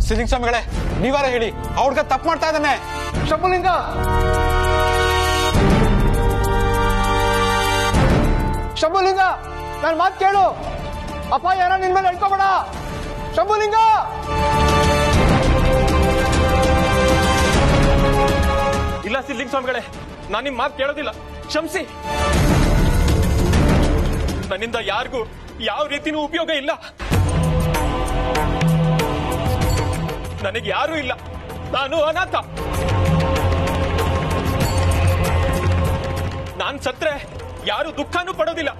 ಸಿದ್ಲಿಂಗ ಸ್ವಾಮಿಗಳೇ ನೀವಾರ ಹೇಳಿ ಅವ್ರಿಗೆ ತಪ್ಪು ಮಾಡ್ತಾ ಇದ್ದಾನೆ ಶಂಭುಲಿಂಗ ಶಂಭುಲಿಂಗ ನನ್ನ ಮಾತು ಕೇಳು ಅಪ್ಪ ಯಾರ ನಿನ್ ಮೇಲೆ ಹೇಳ್ಕೋಬೇಡ ಶಂಭುಲಿಂಗ ಇಲ್ಲ ಸಿದ್ಲಿಂಗ ಸ್ವಾಮಿಗಳೇ ನಾನು ನಿಮ್ ಮಾತು ಕೇಳೋದಿಲ್ಲ ಕ್ಷಮಿಸಿ ನನ್ನಿಂದ ಯಾರಿಗೂ ಯಾವ ರೀತಿನೂ ಉಪಯೋಗ ಇಲ್ಲ ನನಗೆ ಯಾರೂ ಇಲ್ಲ ನಾನು ಅನಾಥ ನಾನ್ ಸತ್ರೆ ಯಾರು ದುಃಖನೂ ಪಡೋದಿಲ್ಲ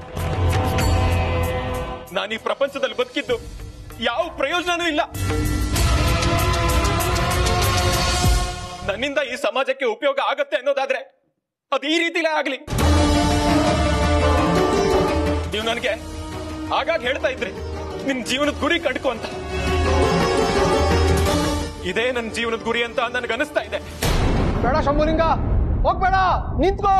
ನಾನು ಈ ಪ್ರಪಂಚದಲ್ಲಿ ಬದುಕಿದ್ದು ಯಾವ ಪ್ರಯೋಜನನೂ ಇಲ್ಲ ನನ್ನಿಂದ ಈ ಸಮಾಜಕ್ಕೆ ಉಪಯೋಗ ಆಗತ್ತೆ ಅನ್ನೋದಾದ್ರೆ ಅದು ಈ ರೀತಿಲೇ ಆಗ್ಲಿ ನೀವು ನನಗೆ ಆಗಾಗ ಹೇಳ್ತಾ ಇದ್ರಿ ನಿಮ್ ಜೀವನದ ಗುರಿ ಕಡ್ಕೊ ಅಂತ ಇದೇ ನನ್ನ ಜೀವನದ ಗುರಿ ಅಂತ ನನಗೆ ಅನಿಸ್ತಾ ಇದೆ ಬೇಡ ಶಂಭುಲಿಂಗ ಹೋಗ್ಬೇಡ ನಿಂತ್ಕೋ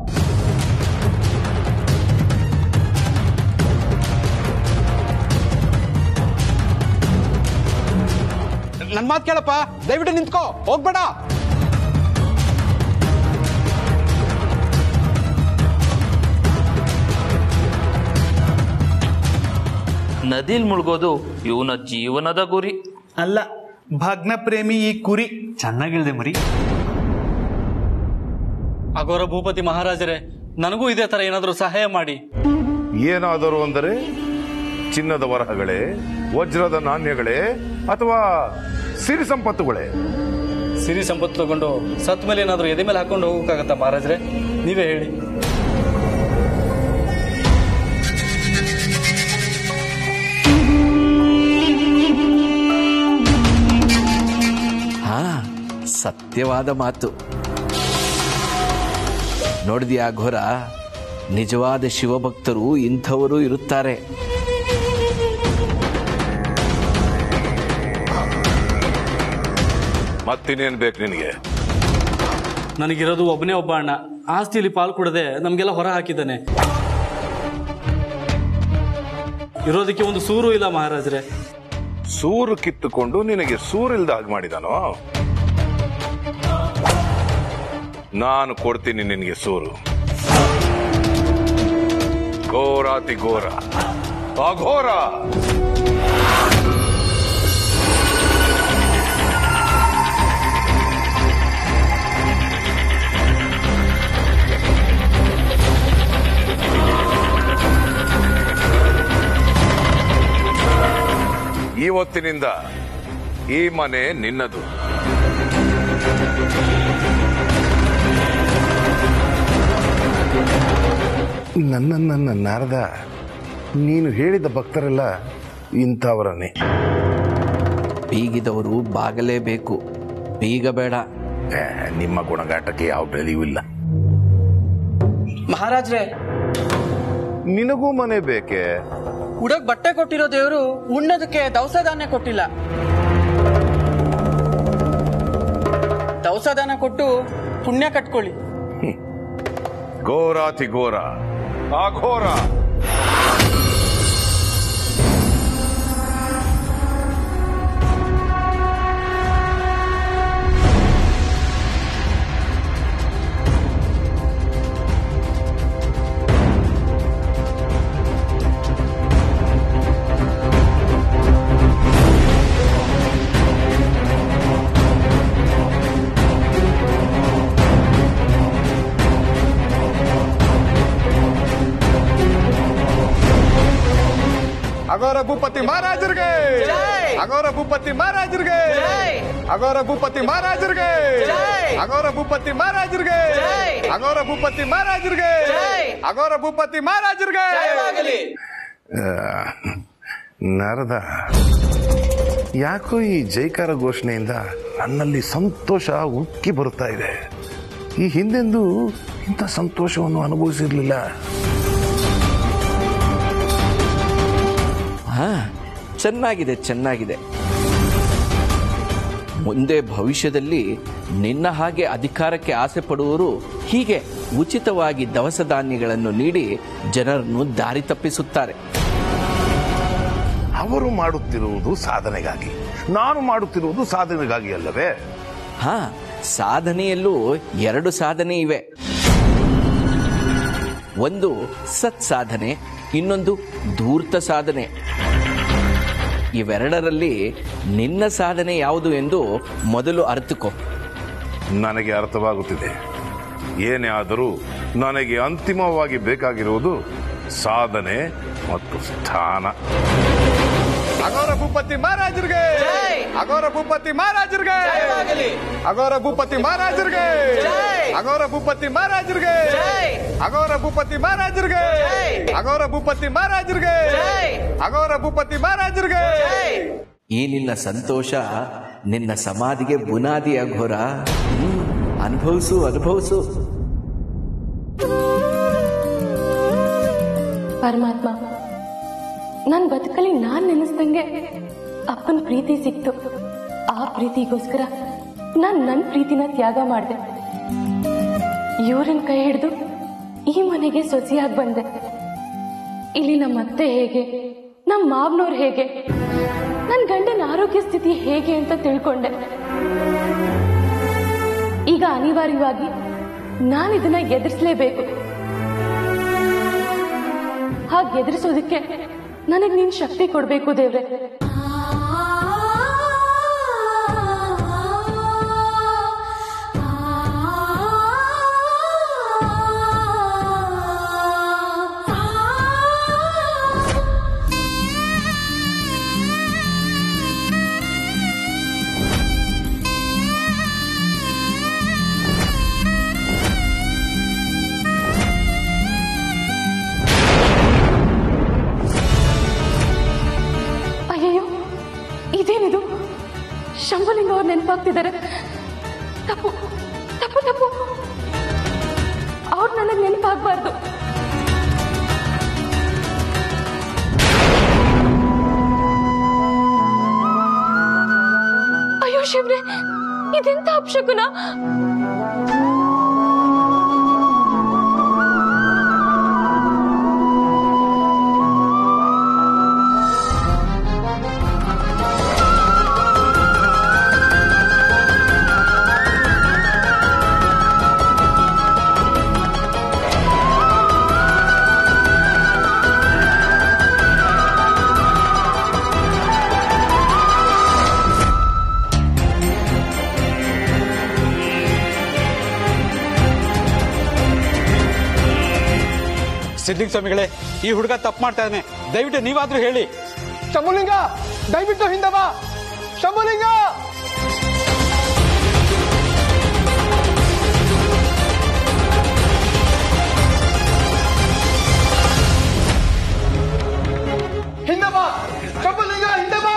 ನನ್ ಮಾತು ಕೇಳಪ್ಪ ದಯವಿಟ್ಟು ನಿಂತ್ಕೋ ಹೋಗ್ಬೇಡ ನದಿಲ್ ಮುಳುಗೋದು ಇವನ ಜೀವನದ ಗುರಿ ಅಲ್ಲ ಭಗ್ನ ಪ್ರೇಮಿ ಈ ಕುರಿ ಚೆನ್ನಾಗಿಳ್ದೆ ಮರಿ ಅಗೋರ ಭೂಪತಿ ಮಹಾರಾಜರೇ ನನಗೂ ಇದೇ ತರ ಏನಾದರೂ ಸಹಾಯ ಮಾಡಿ ಏನಾದರೂ ಅಂದರೆ ಚಿನ್ನದ ವರಹಗಳೇ ವಜ್ರದ ನಾಣ್ಯಗಳೇ ಅಥವಾ ಸಿರಿ ಸಂಪತ್ತುಗಳೇ ಸಿರಿ ಸಂಪತ್ತು ತಗೊಂಡು ಸತ್ ಮೇಲೆ ಏನಾದರೂ ಎದೆ ಮೇಲೆ ಹಾಕೊಂಡು ಹೋಗಕ್ಕಾಗತ್ತಾ ಮಹಾರಾಜರೇ ನೀವೇ ಹೇಳಿ ಹಾ ಸತ್ಯವಾದ ಮಾತು ನೋಡಿದ್ಯಾ ಘೋರ ನಿಜವಾದ ಶಿವಭಕ್ತರು ಇಂಥವರು ಇರುತ್ತಾರೆ ಮತ್ತಿನ್ನೇನ್ ಬೇಕು ನಿನಗೆ ನನಗಿರೋದು ಒಬ್ಬನೇ ಒಬ್ಬ ಅಣ್ಣ ಆಸ್ತಿಯಲ್ಲಿ ಪಾಲು ಕೊಡದೆ ನಮ್ಗೆಲ್ಲ ಹೊರ ಹಾಕಿದ್ದಾನೆ ಇರೋದಕ್ಕೆ ಒಂದು ಸೂರು ಇಲ್ಲ ಮಹಾರಾಜರೇ ಸೂರು ಕಿತ್ತುಕೊಂಡು ನಿನಗೆ ಸೂರಿಲ್ದ ಹಾಗೆ ಮಾಡಿದಾನೋ ನಾನು ಕೊಡ್ತೀನಿ ನಿನಗೆ ಸೂರು ಘೋರಾತಿ ಘೋರ ಅಘೋರ ಇವತ್ತಿನಿಂದ ಈ ಮನೆ ನಿನ್ನದು ನನ್ನ ನನ್ನ ನಾರದ ನೀನು ಹೇಳಿದ ಭಕ್ತರೆಲ್ಲ ಇಂಥವರನ್ನೇ ಬೀಗಿದವರು ಬಾಗಲೇಬೇಕು ಬೀಗಬೇಡ ಏ, ನಿಮ್ಮ ಗುಣಗಾಟಕ್ಕೆ ಯಾವ ಬೆಲೆಯೂ ಇಲ್ಲ ಮಹಾರಾಜ್ರೆ ನಿನಗೂ ಮನೆ ಬೇಕೆ ಉಡಕ್ ಬಟ್ಟೆ ಕೊಟ್ಟಿರೋ ದೇವರು ಉಣ್ಣೋದಕ್ಕೆ ದವಸ ಧಾನ್ಯ ಕೊಟ್ಟಿಲ್ಲ ದವಸ ಧಾನ್ಯ ಕೊಟ್ಟು ಪುಣ್ಯ ಕಟ್ಕೊಳ್ಳಿ ಘೋರಾತಿ ಘೋರ ಅಘೋರ ಅಗೋರ ಭೂಪತಿ ಮಹಾರಾಜರಿಗೆ ಅಗೋರ ಭೂಪತಿ ಮಹಾರಾಜರಿಗೆ ಅಗೋರ ಭೂಪತಿ ಮಹಾರಾಜರಿಗೆ ಅಗೋರ ಭೂಪತಿ ಮಹಾರಾಜರಿಗೆ ಅಗೋರ ಭೂಪತಿ ಮಹಾರಾಜರಿಗೆ ಅಗೋರ ಭೂಪತಿ ಮಹಾರಾಜರಿಗೆ ಆ, ನಾರದ ಯಾಕೋ ಈ ಜೈಕಾರ ಘೋಷಣೆಯಿಂದ ನನ್ನಲ್ಲಿ ಸಂತೋಷ ಉಕ್ಕಿ ಬರುತ್ತಾ ಇದೆ ಈ ಹಿಂದೆಂದೂ ಇಂಥ ಸಂತೋಷವನ್ನು ಅನುಭವಿಸಿರ್ಲಿಲ್ಲ ಹಾ ಚೆನ್ನಾಗಿದೆ ಚೆನ್ನಾಗಿದೆ ಮುಂದೆ ಭವಿಷ್ಯದಲ್ಲಿ ನಿನ್ನ ಹಾಗೆ ಅಧಿಕಾರಕ್ಕೆ ಆಸೆ ಪಡುವವರು ಹೀಗೆ ಉಚಿತವಾಗಿ ದವಸ ಧಾನ್ಯಗಳನ್ನು ನೀಡಿ ಜನರನ್ನು ದಾರಿ ತಪ್ಪಿಸುತ್ತಾರೆ ಅವರು ಮಾಡುತ್ತಿರುವುದು ಸಾಧನೆಗಾಗಿ ನಾನು ಮಾಡುತ್ತಿರುವುದು ಸಾಧನೆಗಾಗಿ ಅಲ್ಲವೇ ಹಾ ಸಾಧನೆಯಲ್ಲೂ ಎರಡು ಸಾಧನೆ ಇವೆ ಒಂದು ಸತ್ ಸಾಧನೆ ಇನ್ನೊಂದು ಧೂರ್ತ ಸಾಧನೆ ಇವೆರಡರಲ್ಲಿ ನಿನ್ನ ಸಾಧನೆ ಯಾವುದು ಎಂದು ಮೊದಲು ಅರ್ಥಕೋ ನನಗೆ ಅರ್ಥವಾಗುತ್ತಿದೆ ಏನೇ ಆದರೂ ನನಗೆ ಅಂತಿಮವಾಗಿ ಬೇಕಾಗಿರುವುದು ಸಾಧನೆ ಮತ್ತು ಸ್ಥಾನ ಅಗೋರ ಭೂಪತಿ ಮಹಾರಾಜರಿಗೆ ಅಗೋರ ಭೂಪತಿ ಮಹಾರಾಜರಿಗೆ ಅಗೋರ ಭೂಪತಿ ಮಹಾರಾಜರಿಗೆ ಅಗೋರ ಭೂಪತಿ ಮಹಾರಾಜರಿಗೆ ಅಗೋರ ಭೂಪತಿ ಮಹಾರಾಜರಿಗೆ ಅಗೋರ ಭೂಪತಿ ಮಹಾರಾಜರಿಗೆ ಅಗೋರ ಭೂಪತಿ ಮಹಾರಾಜರಿಗೆ ಈ ನಿನ್ನ ಸಂತೋಷ ನಿನ್ನ ಸಮಾಧಿಗೆ ಬುನಾದಿ ಅಘೋರ ಹ್ಮ್, ಅನುಭವಿಸು ಅನುಭವಿಸು ಪರಮಾತ್ಮ ನನ್ನ ಬದುಕಲ್ಲಿ ನಾನ್ ನೆನೆಸ್ದಂಗೆ ಅಪ್ಪನ ಪ್ರೀತಿ ಸಿಕ್ತು ಆ ಪ್ರೀತಿಗೋಸ್ಕರ ನಾನ್ ನನ್ನ ಪ್ರೀತಿನ ತ್ಯಾಗ ಮಾಡಿದೆ ಇವ್ರನ್ ಕೈ ಹಿಡಿದು ಈ ಮನೆಗೆ ಸೊಸೆಯಾಗಿ ಬಂದೆ ಇಲ್ಲಿ ನಮ್ಮ ಅತ್ತೆ ಹೇಗೆ ನಮ್ಮ ಮಾವನವ್ರು ಹೇಗೆ ನನ್ನ ಗಂಡನ ಆರೋಗ್ಯ ಸ್ಥಿತಿ ಹೇಗೆ ಅಂತ ತಿಳ್ಕೊಂಡೆ ಈಗ ಅನಿವಾರ್ಯವಾಗಿ ನಾನು ಇದನ್ನ ಎದುರಿಸಲೇಬೇಕು ಹಾಗೆ ಎದುರಿಸೋದಕ್ಕೆ ನನಗೆ ನೀನ್ ಶಕ್ತಿ ಕೊಡ್ಬೇಕು ದೇವ್ರೆ ಅಯ್ಯಯ್ಯೋ ಇದೇನಿದು ಶಂಭುಲಿಂಗ ಅವ್ರು ನೆನಪಾಗ್ತಿದ್ದಾರೆ ತಪ್ಪು ತಪ್ಪು ತಪ್ಪು ಅವ್ರು ನನಗೆ ನೆನಪಾಗ್ಬಾರ್ದು ಅಯ್ಯೋ ಶಿವ್ರೆ ಇದೆಂತ ಅಪಶಕುನ ಸಿದ್ಲಿಂಗ ಸ್ವಾಮಿಗಳೇ ಈ ಹುಡುಗ ತಪ್ಪು ಮಾಡ್ತಾ ಇದ್ದಾನೆ ದಯವಿಟ್ಟು ನೀವಾದ್ರೂ ಹೇಳಿ ಶಂಭುಲಿಂಗ ದಯವಿಟ್ಟು ಹಿಂದೆ ಬಾ ಶಂಭುಲಿಂಗ ಹಿಂದೆ ಬಾ ಶಂಭುಲಿಂಗ ಹಿಂದೆ ಬಾ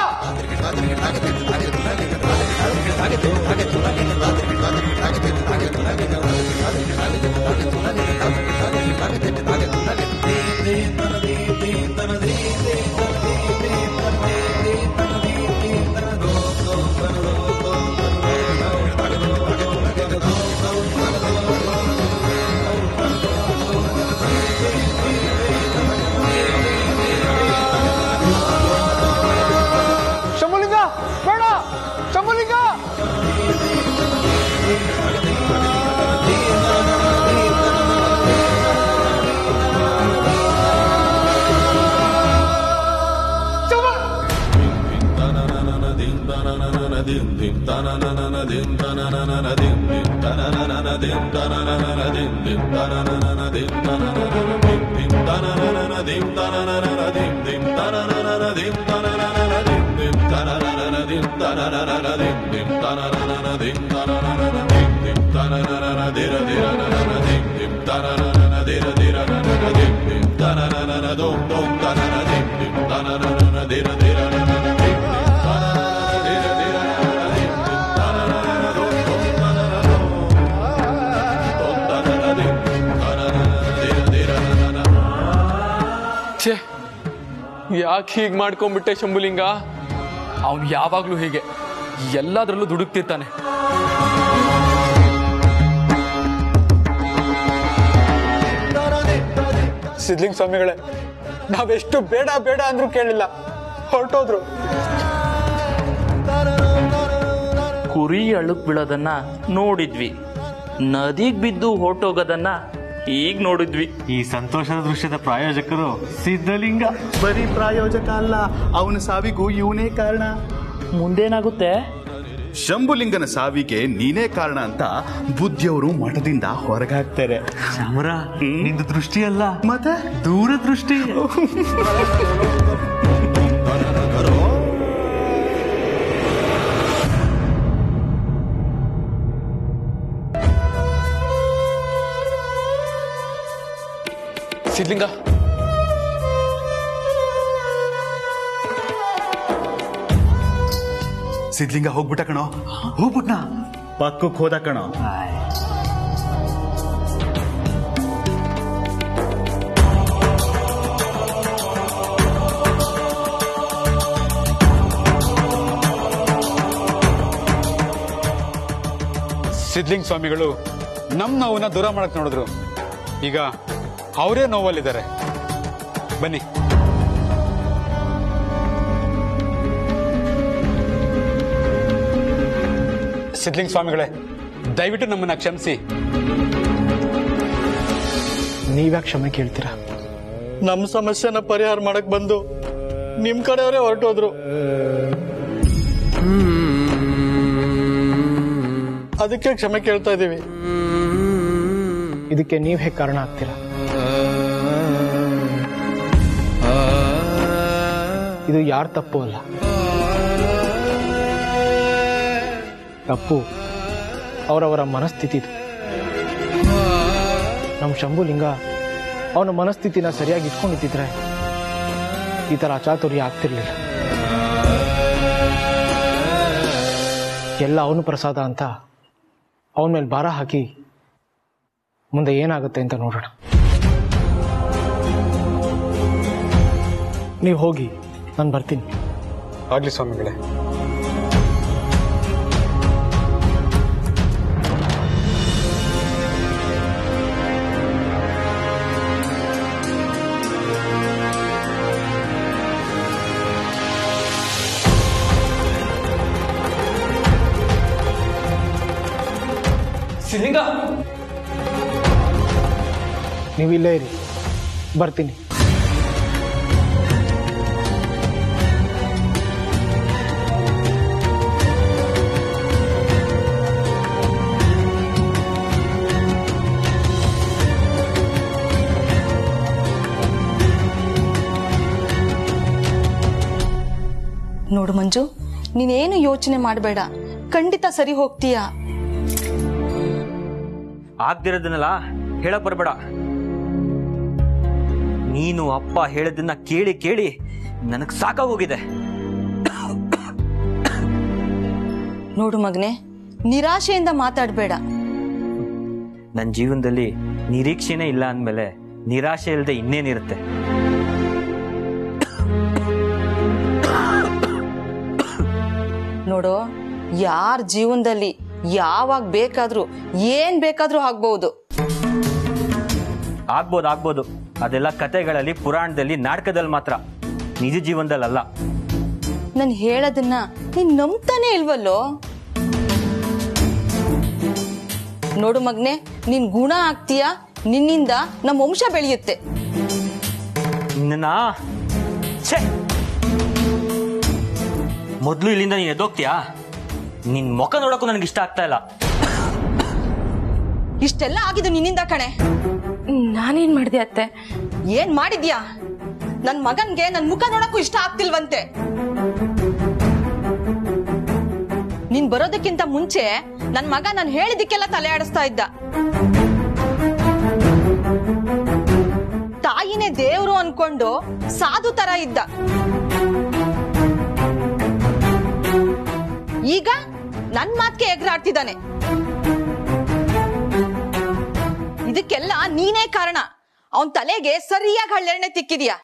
ಶಂಭುಲಿಂಗ ಬೇಡ ಶಂಭುಲಿಂಗ ಛೇ ಯಾಕೆ ಹೀಗೆ ಮಾಡ್ಕೊಂಡ್ಬಿಟ್ಟೆ ಶಂಭುಲಿಂಗ ಅವನು ಯಾವಾಗ್ಲೂ ಹೀಗೆ ಎಲ್ಲದರಲ್ಲೂ ದುಡುಕ್ತಿರ್ತಾನೆ ಸಿದ್ಲಿಂಗ ಸ್ವಾಮಿಗಳೇ ನಾವೆಷ್ಟು ಬೇಡ ಬೇಡ ಅಂದ್ರೂ ಕೇಳಿಲ್ಲ ಹೊರಟೋದ್ರು ಕುರಿ ಅಳುಕ್ ಬೀಳೋದನ್ನ ನೋಡಿದ್ವಿ ನದಿಗ್ ಬಿದ್ದು ಹೊರ್ಟೋಗೋದನ್ನ ಈಗ ನೋಡಿದ್ವಿ ಈ ಸಂತೋಷದ ದೃಶ್ಯದ ಪ್ರಾಯೋಜಕರು ಸಿದ್ಧಲಿಂಗ ಬರೀ ಪ್ರಾಯೋಜಕ ಅಲ್ಲ ಅವನ ಸಾವಿಗೂ ಇವನೇ ಕಾರಣ ಮುಂದೇನಾಗುತ್ತೆ ಶಂಭುಲಿಂಗನ ಸಾವಿಗೆ ನೀನೇ ಕಾರಣ ಅಂತ ಬುದ್ಧಿಯವರು ಮಠದಿಂದ ಹೊರಗಾಗ್ತಾರೆ ಚಾಮರ ನಿಂದು ದೃಷ್ಟಿ ಅಲ್ಲ ಮತ್ತೆ ದೂರದೃಷ್ಟಿ ಸಿದ್ಲಿಂಗ ಸಿದ್ಲಿಂಗ ಹೋಗ್ಬಿಟ್ಟ ಕಣೋ ಹೋಗ್ಬಿಟ್ನ ಪಕ್ಕಕ್ಕೆ ಹೋದ ಕಣೋ ಸಿದ್ಲಿಂಗ್ ಸ್ವಾಮಿಗಳು ನಮ್ ನೋವನ್ನ ದೂರ ಮಾಡಕ್ ನೋಡಿದ್ರು ಈಗ ಅವರೇ ನೋವಲ್ಲಿದ್ದಾರೆ ಬನ್ನಿ ಸಿದ್ಲಿಂಗ್ ಸ್ವಾಮಿಗಳೇ ದಯವಿಟ್ಟು ನಮ್ಮನ್ನ ಕ್ಷಮಿಸಿ ನೀವ್ಯಾಕೆ ಕ್ಷಮೆ ಕೇಳ್ತೀರಾ ನಮ್ಮ ಸಮಸ್ಯೆನ ಪರಿಹಾರ ಮಾಡಕ್ ಬಂದು ನಿಮ್ ಕಡೆಯವರೇ ಹೊರಟೋದ್ರು ಅದಕ್ಕೆ ಕ್ಷಮೆ ಕೇಳ್ತಾ ಇದೀವಿ ಇದಕ್ಕೆ ನೀವ್ ಹೇಗೆ ಕಾರಣ ಆಗ್ತೀರಾ ಇದು ಯಾರ ತಪ್ಪು ಅಲ್ಲ ತಪ್ಪು ಅವರವರ ಮನಸ್ಥಿತಿದು ನಮ್ಮ ಶಂಭುಲಿಂಗ ಅವನ ಮನಸ್ಥಿತಿನ ಸರಿಯಾಗಿ ಇಟ್ಕೊಂಡಿದ್ದಿದ್ರೆ ಈ ಥರ ಅಚಾತುರ್ಯ ಆಗ್ತಿರ್ಲಿಲ್ಲ ಎಲ್ಲ ಅವನು ಪ್ರಸಾದ ಅಂತ ಅವನ ಮೇಲೆ ಭಾರ ಹಾಕಿ ಮುಂದೆ ಏನಾಗುತ್ತೆ ಅಂತ ನೋಡೋಣ ನೀವು ಹೋಗಿ ನಾನು ಬರ್ತೀನಿ ಆಗ್ಲಿ ಸ್ವಾಮಿಗಳೇ ಸಿದ್ಲಿಂಗ ನೀವು ಇಲ್ಲೇ ಇರಿ ಬರ್ತೀನಿ ನೋಡು ಮಂಜು ನೀನೇನು ಯೋಚನೆ ಮಾಡಬೇಡ ಖಂಡಿತ ಸರಿ ಹೋಗ್ತೀಯಾ ಆಗ್ದಿರೋದನ್ನಲ್ಲ ಹೇಳಕ್ ಬರ್ಬೇಡ ನೀನು ಅಪ್ಪ ಹೇಳೋದನ್ನ ಕೇಳಿ ಕೇಳಿ ನನಗ್ ಸಾಕಾಗೋಗಿದೆ ನೋಡು ಮಗನೆ ನಿರಾಶೆಯಿಂದ ಮಾತಾಡಬೇಡ ನನ್ನ ಜೀವನದಲ್ಲಿ ನಿರೀಕ್ಷೆನೇ ಇಲ್ಲ ಅಂದಮೇಲೆ ನಿರಾಶೆ ಇಲ್ಲದೆ ಇನ್ನೇನಿರುತ್ತೆ ನೋಡು ಯಾರ ಜೀವನದಲ್ಲಿ ಯಾವಾಗ ಬೇಕಾದ್ರೂ ಏನ್ ಬೇಕಾದ್ರೂ ಆಗ್ಬಹುದು ಆಗ್ಬೋದು ಆಗ್ಬೋದು ಅದೆಲ್ಲ ಕತೆಗಳಲ್ಲಿ ಪುರಾಣದಲ್ಲಿ ನಾಟಕದಲ್ಲಿ ಮಾತ್ರ ನಿಜ ಜೀವನದಲ್ಲಲ್ಲ ನಾನು ಹೇಳೋದನ್ನ ನೀನ್ ನಂಬ್ತಾನೆ ಇಲ್ವಲ್ಲೋ ನೋಡು ಮಗ್ನೆ ನೀನ್ ಗುಣ ಆಗ್ತೀಯ ನಿನ್ನಿಂದ ನಮ್ಮ ವಂಶ ಬೆಳೆಯುತ್ತೆ ನಿನ್ನ ಛೇ ಮೊದಲು ಇಲ್ಲಿಂದ ನೀನು ಎದ್ದೋಗ್ತೀಯಾ ನಿನ್ ಮುಖ ನೋಡಕ್ಕೂ ನನಗೆ ಇಷ್ಟ ಆಗ್ತಾ ಇಲ್ಲ ಇಷ್ಟೆಲ್ಲ ಆಗಿದ್ದು ನಿನ್ನಿಂದ ಕಣೆ ನಾನೇನ್ ಮಾಡಿದೆ ಅತ್ತೆ ಏನ್ ಮಾಡಿದ್ಯಾ ನನ್ ಮಗನ್ಗೆ ನನ್ ಮುಖ ನೋಡಕ್ಕೂ ಇಷ್ಟ ಆಗ್ತಿಲ್ವಂತೆ ನೀನ್ ಬರೋದಕ್ಕಿಂತ ಮುಂಚೆ ನನ್ ಮಗ ನಾನು ಹೇಳಿದ್ದಕ್ಕೆಲ್ಲ ತಲೆ ಆಡಿಸ್ತಾ ಇದ್ದ ತಾಯಿನೇ ದೇವ್ರು ಅನ್ಕೊಂಡು ಸಾಧು ತರ ಇದ್ದ ಈಗ ನನ್ ಮಾತ್ಗೆ ಎಗರಾಡ್ತಿದ್ದಾನೆ ಇದಕ್ಕೆಲ್ಲ ನೀನೇ ಕಾರಣ ಅವನ್ ತಲೆಗೆ ಸರಿಯಾಗಿ ಹಳ್ಳೆಣ್ಣೆ ತಿಕ್ಕಿದ್ಯಾ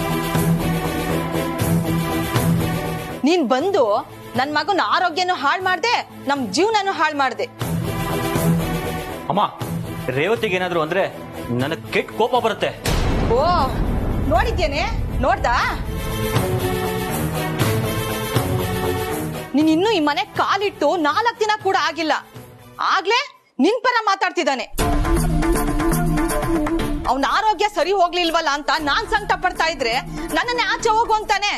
ನೀನ್ ಬಂದು ನನ್ ಮಗನ ಆರೋಗ್ಯನೂ ಹಾಳು ಮಾಡ್ದೆ ನಮ್ ಜೀವನನು ಹಾಳು ಮಾಡ್ದೆ ಅಮ್ಮ ರೇವತಿಗೆ ಏನಾದ್ರು ಅಂದ್ರೆ ನನಗೆ ಕೆಟ್ಟ ಕೋಪ ಬರುತ್ತೆ ಓ ನೋಡಿದ್ಯೇನೆ ನೋಡ್ದಾ ನೀನ್ ಇನ್ನೂ ಈ ಮನೆ ಕಾಲಿಟ್ಟು ನಾಲ್ಕ್ ದಿನ ಕೂಡ ಆಗಿಲ್ಲ ಆಗ್ಲೇ ನಿನ್ ಪರ ಮಾತಾಡ್ತಿದ್ದಾನೆ ಅವನ ಆರೋಗ್ಯ ಸರಿ ಹೋಗ್ಲಿಲ್ವಲ್ಲ ಅಂತ ನಾನ್ ಸಂಕಟ ಪಡ್ತಾ ಇದ್ರೆ ನನ್ನನ್ನೇ ಆಚೆ ಹೋಗು ಅಂತಾನೆ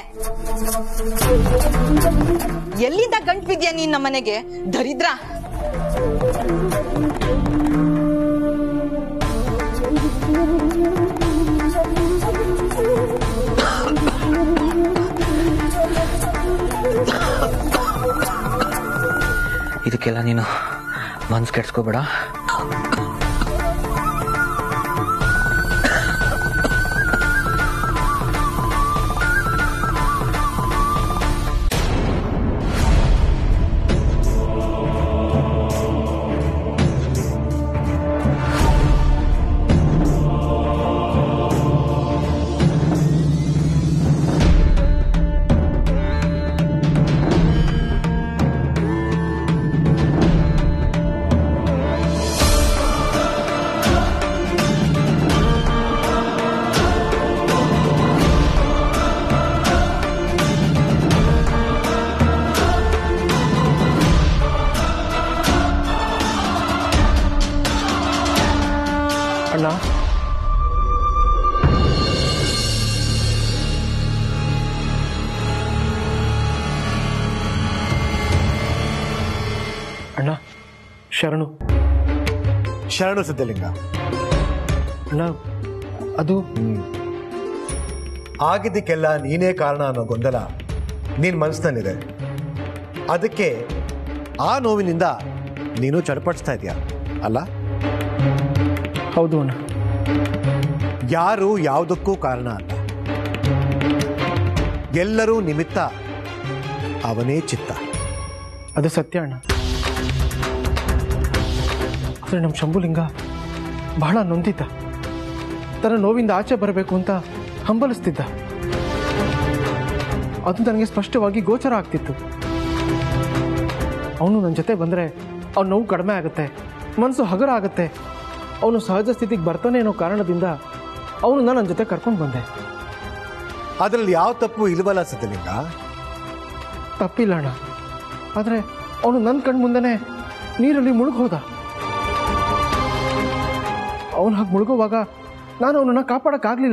ಎಲ್ಲಿಂದ ಗಂಟ್ ಬಿದ್ಯಾ ನೀನ್ ನಮ್ಮನೆಗೆ ದರಿದ್ರ ಇದಕ್ಕೆಲ್ಲ ನೀನು ಮನ್ಸು ಕೆಡ್ಸ್ಕೋಬೇಡ ಅಣ್ಣ ಅಣ್ಣ ಶರಣು ಶರಣು ಸಿದ್ಧಲಿಂಗ ಅಣ್ಣ ಅದು ಆಗಿದ್ದಕ್ಕೆಲ್ಲ ನೀನೇ ಕಾರಣ ಅನ್ನೋ ಗೊಂದಲ ನಿನ್ ಮನಸ್ಸಿನಲ್ಲಿದೆ ಅದಕ್ಕೆ ಆ ನೋವಿನಿಂದ ನೀನು ಚಡಪಡಿಸ್ತಾ ಇದೀಯ ಅಲ್ಲ ಹೌದು ಅಣ್ಣ ಯಾರು ಯಾವುದಕ್ಕೂ ಕಾರಣ ಅಲ್ಲ ಎಲ್ಲರೂ ನಿಮಿತ್ತ ಅವನೇ ಚಿತ್ತ ಅದು ಸತ್ಯ ಅಣ್ಣ ಆದರೆ ನಮ್ಮ ಶಂಭುಲಿಂಗ ಬಹಳ ನೊಂದಿದ್ದ ತನ್ನ ನೋವಿಂದ ಆಚೆ ಬರಬೇಕು ಅಂತ ಹಂಬಲಿಸ್ತಿದ್ದ ಅದು ನನಗೆ ಸ್ಪಷ್ಟವಾಗಿ ಗೋಚರ ಆಗ್ತಿತ್ತು ಅವನು ನನ್ನ ಜೊತೆ ಬಂದರೆ ಅವ್ನ ನೋವು ಕಡಿಮೆ ಆಗುತ್ತೆ ಮನಸ್ಸು ಹಗುರ ಆಗುತ್ತೆ ಅವನು ಸಹಜ ಸ್ಥಿತಿಗೆ ಬರ್ತಾನೆ ಅನ್ನೋ ಕಾರಣದಿಂದ ಅವನು ನನ್ನ ಜೊತೆ ಕರ್ಕೊಂಡು ಬಂದೆ ಅದರಲ್ಲಿ ಯಾವ ತಪ್ಪು ಇಲ್ವಲ್ಲ ಸಿದ್ಧಲಿಂಗ ತಪ್ಪಿಲ್ಲ ಅಣ್ಣ ಆದರೆ ಅವನು ನನ್ನ ಕಣ್ಣು ಮುಂದೆನೆ ನೀರಲ್ಲಿ ಮುಳುಗೋದ ಅವನು ಹಾಗೆ ಮುಳುಗುವಾಗ ನಾನು ಅವನನ್ನ ಕಾಪಾಡಕ್ಕಾಗ್ಲಿಲ್ಲ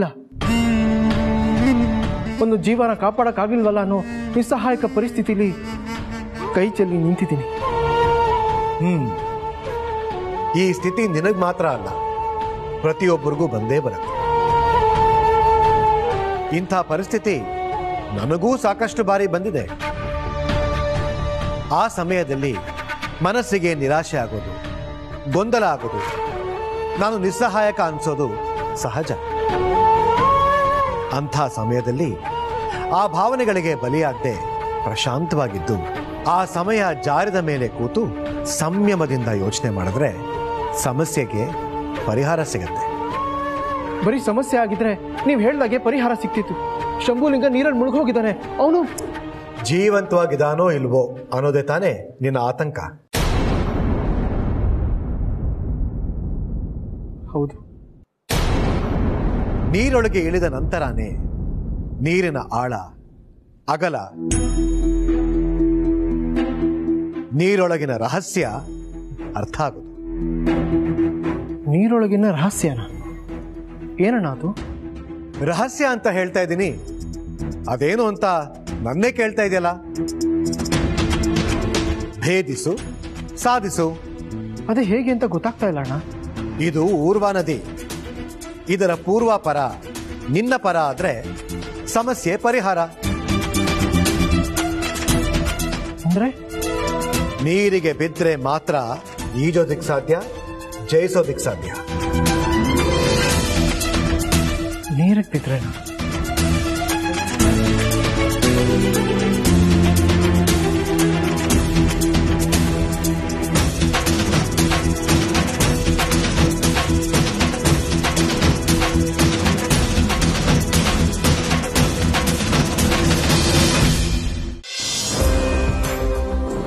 ಒಂದು ಜೀವನ ಕಾಪಾಡಕ್ಕಾಗ್ಲಿಲ್ವಲ್ಲ ಅನ್ನೋ ನಿಸ್ಸಹಾಯಕ ಪರಿಸ್ಥಿತಿಲಿ ಕೈ ಚೆಲ್ಲಿ ನಿಂತಿದ್ದೀನಿ ಹ್ಮ್ ಈ ಸ್ಥಿತಿ ನಿನಗ್ ಮಾತ್ರ ಅಲ್ಲ ಪ್ರತಿಯೊಬ್ಬರಿಗೂ ಬಂದೇ ಬರುತ್ತೆ ಇಂಥ ಪರಿಸ್ಥಿತಿ ನನಗೂ ಸಾಕಷ್ಟು ಬಾರಿ ಬಂದಿದೆ ಆ ಸಮಯದಲ್ಲಿ ಮನಸ್ಸಿಗೆ ನಿರಾಶೆ ಆಗೋದು ಗೊಂದಲ ಆಗೋದು ನಾನು ನಿಸ್ಸಹಾಯಕ ಅನ್ಸೋದು ಸಹಜ ಅಂಥ ಸಮಯದಲ್ಲಿ ಆ ಭಾವನೆಗಳಿಗೆ ಬಲಿಯಾಗದೆ ಪ್ರಶಾಂತವಾಗಿದ್ದು ಆ ಸಮಯ ಜಾರಿದ ಮೇಲೆ ಕೂತು ಸಂಯಮದಿಂದ ಯೋಚನೆ ಮಾಡಿದ್ರೆ ಸಮಸ್ಯೆಗೆ ಪರಿಹಾರ ಸಿಗತ್ತೆ ಬರೀ ಸಮಸ್ಯೆ ಆಗಿದ್ರೆ ನೀವು ಹೇಳ್ದಾಗೆ ಪರಿಹಾರ ಸಿಕ್ತಿತ್ತು ಶಂಭುಲಿಂಗ ನೀರಲ್ಲಿ ಮುಳುಗೋಗಿದ್ದಾನೆ ಅವನು ಜೀವಂತವಾಗಿದಾನೋ ಇಲ್ವೋ ಅನ್ನೋದೇ ತಾನೇ ನಿನ್ನ ಆತಂಕ ಹೌದು ನೀರೊಳಗೆ ಇಳಿದ ನಂತರನೇ ನೀರಿನ ಆಳ ಅಗಲ ನೀರೊಳಗಿನ ರಹಸ್ಯ ಅರ್ಥ ಆಗೋದು ನೀರೊಳಗಿನ ರಹಸ್ಯನ ಏನಣ್ಣ ಅದು ರಹಸ್ಯ ಅಂತ ಹೇಳ್ತಾ ಇದ್ದೀನಿ ಅದೇನು ಅಂತ ನನ್ನೇ ಕೇಳ್ತಾ ಇದೆಯಲ್ಲ ಭೇದಿಸು ಸಾಧಿಸು ಅದೇ ಹೇಗೆ ಅಂತ ಗೊತ್ತಾಗ್ತಾ ಇಲ್ಲ ಅಣ್ಣ ಇದು ಊರ್ವಾ ನದಿ ಇದರ ಪೂರ್ವ ಪರ ನಿನ್ನ ಪರ ಆದ್ರೆ ಸಮಸ್ಯೆ ಪರಿಹಾರ ಅಂದ್ರೆ ನೀರಿಗೆ ಬಿದ್ರೆ ಮಾತ್ರ ಈಜೋದಿಕ್ ಸಾಧ್ಯ ಜಯಿಸೋದಿಕ್ ಸಾಧ್ಯ ನೀರಿಗೆ ಬಿದ್ರೆ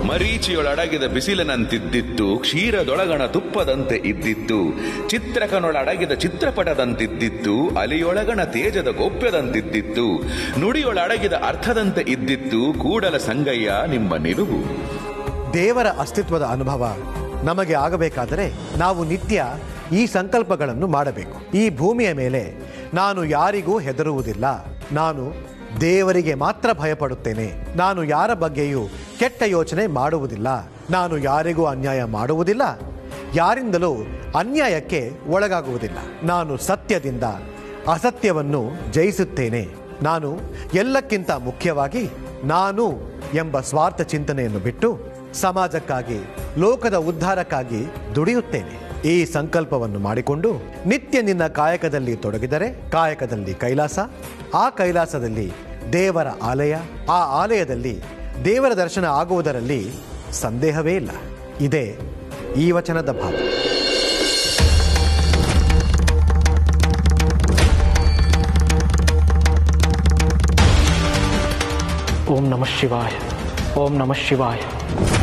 ಮರೀಚಿಯೊಳಡಗಿದ ಬಿಸಿಲಿನಂತಿದ್ದಿತ್ತು ಕ್ಷೀರದೊಳಗಣ ತುಪ್ಪದಂತೆ ಇದ್ದಿತ್ತು ಚಿತ್ರಕನೊಳಡಗಿದ ಚಿತ್ರಪಟದಂತಿದ್ದಿತ್ತು ಅಲಿಯೊಳಗಣ ತೇಜದ ಗೋಪ್ಯದಂತಿದ್ದಿತ್ತು ನುಡಿಯೊಳಡಗಿದ ಅರ್ಥದಂತೆ ಇದ್ದಿತ್ತು ಕೂಡಲ ಸಂಗಯ್ಯ ನಿಮ್ಮ ನಿಲುವು ದೇವರ ಅಸ್ತಿತ್ವದ ಅನುಭವ ನಮಗೆ ಆಗಬೇಕಾದರೆ ನಾವು ನಿತ್ಯ ಈ ಸಂಕಲ್ಪಗಳನ್ನು ಮಾಡಬೇಕು ಈ ಭೂಮಿಯ ಮೇಲೆ ನಾನು ಯಾರಿಗೂ ಹೆದರುವುದಿಲ್ಲ ನಾನು ದೇವರಿಗೆ ಮಾತ್ರ ಭಯಪಡುತ್ತೇನೆ ನಾನು ಯಾರ ಬಗ್ಗೆಯೂ ಕೆಟ್ಟ ಯೋಚನೆ ಮಾಡುವುದಿಲ್ಲ ನಾನು ಯಾರಿಗೂ ಅನ್ಯಾಯ ಮಾಡುವುದಿಲ್ಲ ಯಾರಿಂದಲೂ ಅನ್ಯಾಯಕ್ಕೆ ಒಳಗಾಗುವುದಿಲ್ಲ ನಾನು ಸತ್ಯದಿಂದ ಅಸತ್ಯವನ್ನು ಜಯಿಸುತ್ತೇನೆ ನಾನು ಎಲ್ಲಕ್ಕಿಂತ ಮುಖ್ಯವಾಗಿ ನಾನು ಎಂಬ ಸ್ವಾರ್ಥ ಚಿಂತನೆಯನ್ನು ಬಿಟ್ಟು ಸಮಾಜಕ್ಕಾಗಿ ಲೋಕದ ಉದ್ಧಾರಕ್ಕಾಗಿ ದುಡಿಯುತ್ತೇನೆ ಈ ಸಂಕಲ್ಪವನ್ನು ಮಾಡಿಕೊಂಡು ನಿತ್ಯ ನಿನ್ನ ಕಾಯಕದಲ್ಲಿ ತೊಡಗಿದರೆ ಕಾಯಕದಲ್ಲಿ ಕೈಲಾಸ ಆ ಕೈಲಾಸದಲ್ಲಿ ದೇವರ ಆಲಯ ಆ ಆಲಯದಲ್ಲಿ ದೇವರ ದರ್ಶನ ಆಗುವುದರಲ್ಲಿ ಸಂದೇಹವೇ ಇಲ್ಲ ಇದೇ ಈ ವಚನದ ಭಾವ ಓಂ ನಮಃ ಶಿವಾಯ ಓಂ ನಮಃ ಶಿವಾಯ